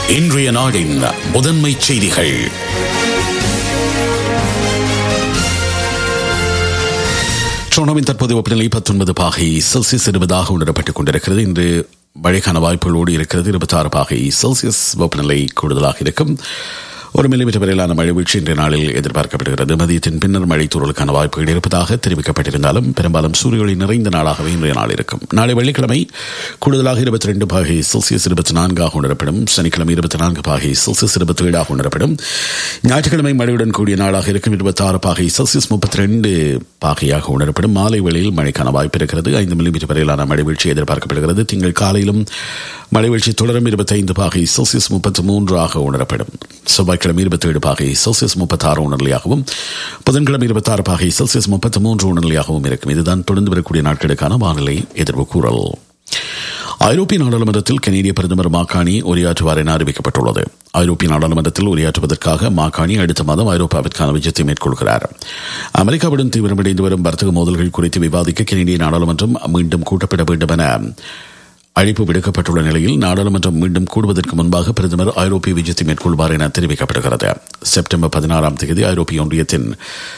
இன்றைய நாடின் முதன்மை செய்திகள் டொரண்டோவின் தற்போது வெப்பநிலை பத்தொன்பது பாகை செல்சியஸ் இருபதாக உணரப்பட்டுக் கொண்டிருக்கிறது இன்று மழைக்கான வாய்ப்புகளோடு இருக்கிறது இருபத்தி ஆறு பாகை செல்சியஸ் வெப்பநிலை கூடுதலாக இருக்கும் ஒரு மில்லிமீட்டர் வரையிலான மழை வீழ்ச்சி இன்றைய நாளில் எதிர்பார்க்கப்படுகிறது மதியத்தின் பின்னர் மழை தூறலுக்கான வாய்ப்புகள் இருப்பதாக தெரிவிக்கப்பட்டிருந்தாலும் பெரும்பாலும் சூரியொளி நிறைந்த நாளாகவே இன்றைய நாள் இருக்கும் நாளை வெள்ளிக்கிழமை கூடுதலாக இருபத்தி ரெண்டு பாகை செல்சியஸ் இருபத்தி நான்காக உணரப்படும் சனிக்கிழமை இருபத்தி நான்கு பாகை செல்சியஸ் இருபத்தி ஏழாக உணரப்படும் ஞாயிற்றுக்கிழமை மழையுடன் கூடிய நாளாக இருக்கும் இருபத்தி ஆறு பாகை செல்சியஸ் முப்பத்தி ரெண்டு பாகையாக உணரப்படும் மாலை வேளையில் மழைக்கான வாய்ப்பு இருக்கிறது ஐந்து மில்லிமீட்டர் வரையிலான மழை வீழ்ச்சி எதிர்பார்க்கப்படுகிறது திங்கள் காலையிலும் மழை வீழ்ச்சி தொடரும் இருபத்தைந்து பாகை செல்சியஸ் முப்பத்தி மூன்றாக உணரப்படும் செவ்வாய்க்கிழமை இருபத்தி ஏழு பாகை செல்சியஸ் முப்பத்தாறு உணர்நிலையாகவும் புதன்கிழமை இருபத்தாறு பாகை செல்சியஸ் முப்பத்தி மூன்று உணர்நிலையாகவும் இருக்கும் இதுதான் தொடர்ந்து வரக்கூடிய நாட்களுக்கான வானிலை எதிர்வு கூறல் ஐரோப்பிய நாடாளுமன்றத்தில் கனேடிய பிரதமர் மாக்காணி உரையாற்றுவார் என அறிவிக்கப்பட்டுள்ளது ஐரோப்பிய நாடாளுமன்றத்தில் உரையாற்றுவதற்காக மாக்காணி அடுத்த மாதம் ஐரோப்பாவிற்கான விஜயத்தை மேற்கொள்கிறார் அமெரிக்காவுடன் தீவிரமடைந்து வரும் வர்த்தக மோதல்கள் குறித்து விவாதிக்க கனேடிய நாடாளுமன்றம் மீண்டும் கூட்டப்பட வேண்டும் என அழைப்பு விடுக்கப்பட்டுள்ள நிலையில் நாடாளுமன்றம் மீண்டும் கூடுவதற்கு முன்பாக பிரதமர் ஐரோப்பிய விஜயத்தை மேற்கொள்வார் என தெரிவிக்கப்படுகிறது செப்டம்பர் பதினாறாம் தேதி ஐரோப்பிய ஒன்றியத்தின்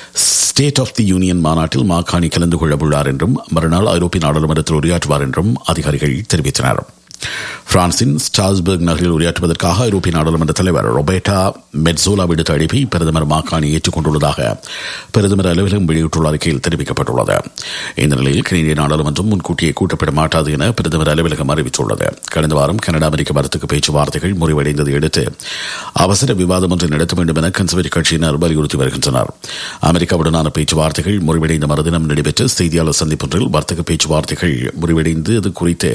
ஸ்டேட் ஆஃப் தி யூனியன் மாநாட்டில் மாகாணி கலந்து கொள்ள உள்ளார் என்றும் மறுநாள் ஐரோப்பிய நாடாளுமன்றத்தில் உரையாற்றுவார் என்றும் அதிகாரிகள் தெரிவித்தனர் பிரான்சின் ஸ்டாஸ்பர்க் நகரில் உரையாற்றுவதற்காக ஐரோப்பிய நாடாளுமன்ற தலைவர் ரொபேட்டா மெட்சோலா விடுத்த அழைப்பை பிரதமர் மாக்காணி ஏற்றுக்கொண்டுள்ளதாக பிரதமர் அலுவலகம் வெளியிட்டுள்ள அறிக்கையில் தெரிவிக்கப்பட்டுள்ளது இந்த நிலையில் கனேடிய நாடாளுமன்றம் முன்கூட்டியே கூட்டப்பட மாட்டாது என பிரதமர் அலுவலகம் அறிவித்துள்ளது கடந்த வாரம் கனடா அமெரிக்க வர்த்தக பேச்சுவார்த்தைகள் முறிவடைந்ததை அடுத்து அவசர விவாதம் ஒன்று நடத்த வேண்டும் என கன்சர்வேட்டிவ் கட்சியினர் வலியுறுத்தி வருகின்றனர் அமெரிக்காவுடனான பேச்சுவார்த்தைகள் முறிவடைந்த மறுதினம் நடைபெற்ற செய்தியாளர் சந்திப்பொன்றில் வர்த்தக பேச்சுவார்த்தைகள் முறிவடைந்தது குறித்து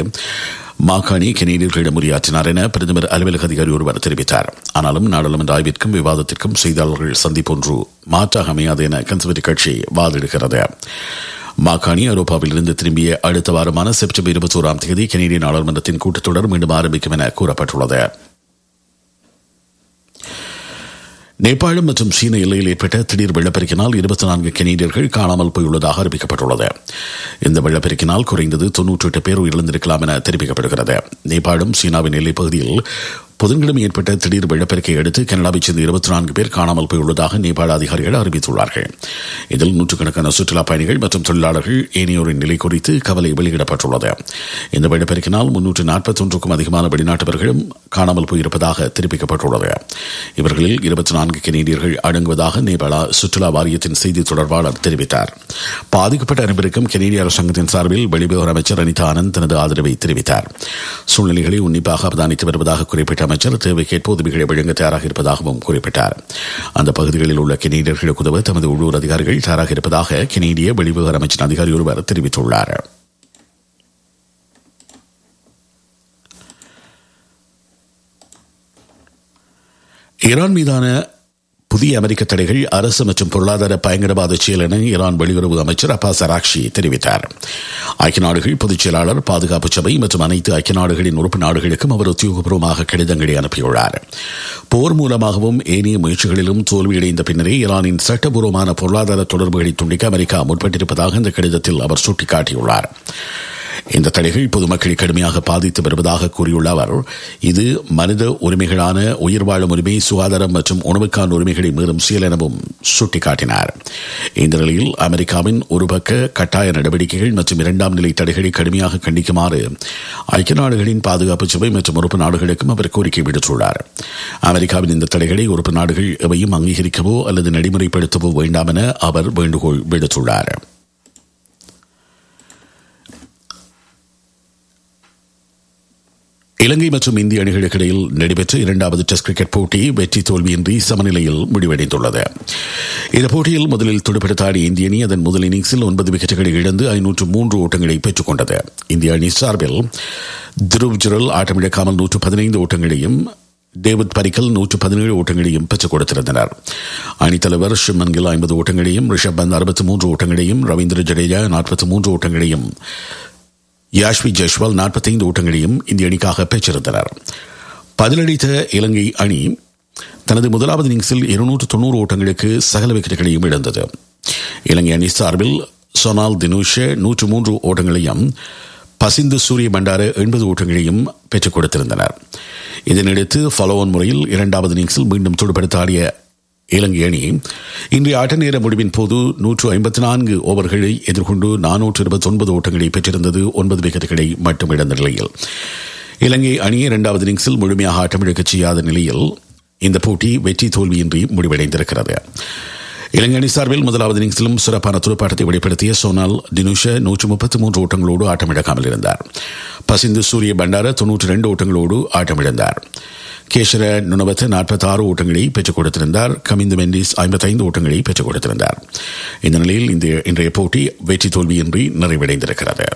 மாகாணி கெனேடியர்களிடம் உரையாற்றினார் என பிரதமர் அலுவலக அதிகாரி ஒருவர் தெரிவித்தார் ஆனாலும் நாடாளுமன்ற ஆய்விற்கும் விவாதத்திற்கும் செய்தியாளர்கள் சந்திப்பொன்று மாற்றாக அமையாது என கன்சர்வேட்டிவ் கட்சி வாதிடுகிறது மாகாணி ஐரோப்பாவில் இருந்து திரும்பிய அடுத்த வாரமான செப்டம்பர் இருபத்தி ஓராம் தேதி கெனேடிய நாடாளுமன்றத்தின் கூட்டத்தொடர் மீண்டும் ஆரம்பிக்கும் என கூறப்பட்டுள்ளது நேபாளம் மற்றும் சீன எல்லையில் ஏற்பட்ட திடீர் வெள்ளப்பெருக்கினால் இருபத்தி நான்கு கெனேடியர்கள் காணாமல் போயுள்ளதாக அறிவிக்கப்பட்டுள்ளது இந்த வெள்ளப்பெருக்கினால் குறைந்தது தொன்னூற்றி எட்டு பேர் உயிரிழந்திருக்கலாம் என தெரிவிக்கப்படுகிறது நேபாளம் சீனாவின் எல்லைப் பகுதியில் புதன்கிழமை ஏற்பட்ட திடீர் வெள்ளப்பெருக்கை அடுத்து கனடாவைச் சேர்ந்த இருபத்தி நான்கு பேர் காணாமல் போயுள்ளதாக நேபாள அதிகாரிகள் அறிவித்துள்ளார்கள் இதில் நூற்றுக்கணக்கான சுற்றுலாப் பயணிகள் மற்றும் தொழிலாளர்கள் ஏனையோரின் நிலை குறித்து கவலை வெளியிடப்பட்டுள்ளது இந்த வெள்ளப்பெருக்கினால் முன்னூற்று நாற்பத்தொன்றுக்கும் அதிகமான வெளிநாட்டவர்களும் காணாமல் போயிருப்பதாக தெரிவிக்கப்பட்டுள்ளது இவர்களில் இருபத்தி நான்கு கெனேடியர்கள் அடங்குவதாக நேபாள சுற்றுலா வாரியத்தின் செய்தி தொடர்பாளர் தெரிவித்தார் பாதிக்கப்பட்ட அனைவருக்கும் கெனேடிய அரசாங்கத்தின் சார்பில் வெளிவிவகார அமைச்சர் அனிதா ஆனந்த் தனது ஆதரவை தெரிவித்தார் சூழ்நிலைகளை உன்னிப்பாக அவதானித்து வருவதாக குறிப்பிட்ட அமைச்சர் தேவைக்கேற்ப உதவிகளை வழங்க தயாராக இருப்பதாகவும் குறிப்பிட்டார் அந்த பகுதிகளில் உள்ள கெனேடியர்களுக்கு உதவ தமது உள்ளூர் அதிகாரிகள் தயாராக இருப்பதாக கெனேடிய வெளிவிவகார அமைச்சின் அதிகாரி ஒருவர் தெரிவித்துள்ளார் ஈரான் மீதான புதிய அமெரிக்க தடைகள் அரசு மற்றும் பொருளாதார பயங்கரவாத செயல் என ஈரான் வெளியுறவு அமைச்சர் அப்பாஸ் அராக்ஷி தெரிவித்தார் ஐக்கிய நாடுகள் பொதுச் செயலாளர் பாதுகாப்பு சபை மற்றும் அனைத்து ஐக்கிய நாடுகளின் உறுப்பு நாடுகளுக்கும் அவர் உத்தியோகபூர்வமாக கடிதங்களை அனுப்பியுள்ளார் போர் மூலமாகவும் ஏனைய முயற்சிகளிலும் தோல்வியடைந்த பின்னரே ஈரானின் சட்டபூர்வமான பொருளாதார தொடர்புகளை துண்டிக்க அமெரிக்கா முற்பட்டிருப்பதாக இந்த கடிதத்தில் அவர் சுட்டிக்காட்டியுள்ளார் இந்த தடைகள் பொதுமக்களை கடுமையாக பாதித்து வருவதாக கூறியுள்ள அவர் இது மனித உரிமைகளான உயிர் வாழும் உரிமை சுகாதாரம் மற்றும் உணவுக்கான உரிமைகளை மீறும் செயல் எனவும் சுட்டிக்காட்டினார் இந்த நிலையில் அமெரிக்காவின் ஒரு பக்க கட்டாய நடவடிக்கைகள் மற்றும் இரண்டாம் நிலை தடைகளை கடுமையாக கண்டிக்குமாறு ஐக்கிய நாடுகளின் பாதுகாப்பு சபை மற்றும் உறுப்பு நாடுகளுக்கும் அவர் கோரிக்கை விடுத்துள்ளார் அமெரிக்காவின் இந்த தடைகளை உறுப்பு நாடுகள் எவையும் அங்கீகரிக்கவோ அல்லது நடைமுறைப்படுத்தவோ வேண்டாம் என அவர் வேண்டுகோள் விடுத்துள்ளார் இலங்கை மற்றும் இந்திய அணிகளுக்கு இடையில் நடைபெற்ற இரண்டாவது டெஸ்ட் கிரிக்கெட் போட்டி வெற்றி தோல்வியின்றி சமநிலையில் முடிவடைந்துள்ளது இந்த போட்டியில் முதலில் துடுப்படுத்த ஆடிய இந்திய அணி அதன் முதல் இன்னிங்ஸில் ஒன்பது விக்கெட்டுகளை இழந்து ஐநூற்று மூன்று ஓட்டங்களை பெற்றுக் கொண்டது இந்திய அணி சார்பில் துருவ் ஜுரல் ஆட்டமிழக்காமல் நூற்று பதினைந்து ஓட்டங்களையும் டேவிட் பரிக்கல் நூற்று பதினேழு ஓட்டங்களையும் பெற்றுக் கொடுத்திருந்தனர் அணித்தலைவர் ஷிம்மன் கில் ஐம்பது ஓட்டங்களையும் ரிஷப் பந்த் அறுபத்தி மூன்று ஓட்டங்களையும் ரவீந்திர ஜடேஜா நாற்பத்தி மூன்று ஓட்டங்களையும் யாஷ்வி ஜெய்ஸ்வால் நாற்பத்தைந்து ஓட்டங்களையும் இந்திய அணிக்காக பெற்றிருந்தனர் பதிலளித்த இலங்கை அணி தனது முதலாவது இன்னிங்ஸில் இருநூற்று தொண்ணூறு ஓட்டங்களுக்கு சகல விக்கெட்டுகளையும் இழந்தது இலங்கை அணி சார்பில் சொனால் தினுஷே நூற்று மூன்று ஓட்டங்களையும் பசிந்து சூரிய பண்டார எண்பது ஓட்டங்களையும் பெற்றுக் கொடுத்திருந்தனர் இதனையடுத்து ஃபாலோவன் முறையில் இரண்டாவது இன்னிங்ஸில் மீண்டும் துடுப்படுத்த ஆடிய இலங்கை அணி இன்றைய ஆட்ட நேர முடிவின் போது நூற்று ஐம்பத்தி நான்கு ஓவர்களை எதிர்கொண்டு நானூற்று இருபத்தி ஒன்பது ஓட்டங்களை பெற்றிருந்தது ஒன்பது விக்கெட்டுகளை மட்டும் இழந்த நிலையில் இலங்கை அணி இரண்டாவது இன்னிங்ஸில் முழுமையாக ஆட்டமிழக்கச் செய்யாத நிலையில் இந்த போட்டி வெற்றி தோல்வியின்றி முடிவடைந்திருக்கிறது இலங்கை அணி சார்பில் முதலாவது இன்னிங்ஸிலும் சிறப்பான துடுப்பாட்டத்தை வெளிப்படுத்திய சோனால் தினுஷ நூற்று முப்பத்தி மூன்று ஓட்டங்களோடு ஆட்டமிழக்காமல் இருந்தார் பசிந்து சூரிய பண்டார தொன்னூற்றி ரெண்டு ஓட்டங்களோடு ஆட்டமிழந்தார் கேஷர நுணவத்து நாற்பத்தி ஆறு ஓட்டங்களை பெற்றுக் கொடுத்திருந்தார் கமிந்து மெண்டிஸ் ஐம்பத்தைந்து ஓட்டங்களை பெற்றுக் கொடுத்திருந்தார் இந்த நிலையில் இந்த இன்றைய போட்டி வெற்றி தோல்வியின்றி நிறைவடைந்திருக்கிறது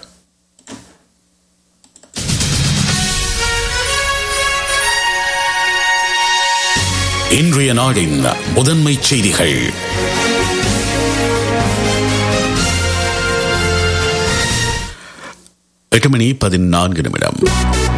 இன்றைய நாடின் முதன்மை செய்திகள் எட்டு மணி பதினான்கு நிமிடம்